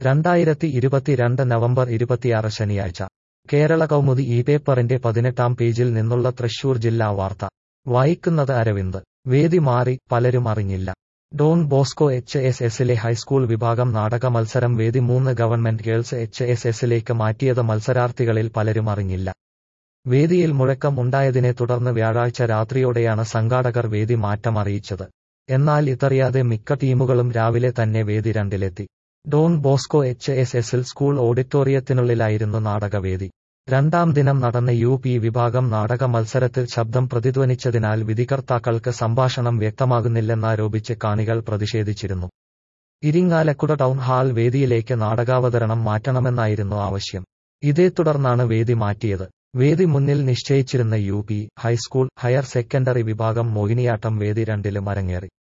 രണ്ടായിരത്തി ഇരുപത്തിരണ്ട് നവംബർ ഇരുപത്തിയാറ് ശനിയാഴ്ച കേരള കൗമുദി ഈ പേപ്പറിന്റെ പതിനെട്ടാം പേജിൽ നിന്നുള്ള തൃശൂർ ജില്ലാ വാർത്ത വായിക്കുന്നത് അരവിന്ദ് വേദി മാറി പലരും അറിഞ്ഞില്ല ഡോൺ ബോസ്കോ എച്ച് എസ് എസിലെ ഹൈസ്കൂൾ വിഭാഗം നാടക മത്സരം വേദി മൂന്ന് ഗവൺമെന്റ് ഗേൾസ് എച്ച് എസ് എസിലേക്ക് മാറ്റിയത് മത്സരാർത്ഥികളിൽ പലരും അറിഞ്ഞില്ല വേദിയിൽ മുഴക്കം ഉണ്ടായതിനെ തുടർന്ന് വ്യാഴാഴ്ച രാത്രിയോടെയാണ് സംഘാടകർ വേദി മാറ്റം അറിയിച്ചത് എന്നാൽ ഇതറിയാതെ മിക്ക ടീമുകളും രാവിലെ തന്നെ വേദി രണ്ടിലെത്തി ഡോൺ ബോസ്കോ എച്ച് എസ് എസിൽ സ്കൂൾ ഓഡിറ്റോറിയത്തിനുള്ളിലായിരുന്നു നാടകവേദി രണ്ടാം ദിനം നടന്ന യു പി വിഭാഗം നാടക മത്സരത്തിൽ ശബ്ദം പ്രതിധ്വനിച്ചതിനാൽ വിധികർത്താക്കൾക്ക് സംഭാഷണം വ്യക്തമാകുന്നില്ലെന്നാരോപിച്ച് കാണികൾ പ്രതിഷേധിച്ചിരുന്നു ഇരിങ്ങാലക്കുട ടൗൺ ഹാൾ വേദിയിലേക്ക് നാടകാവതരണം മാറ്റണമെന്നായിരുന്നു ആവശ്യം ഇതേ തുടർന്നാണ് വേദി മാറ്റിയത് വേദി മുന്നിൽ നിശ്ചയിച്ചിരുന്ന U P high school higher secondary വിഭാഗം മോഹിനിയാട്ടം വേദി രണ്ടിലും അരങ്ങേറി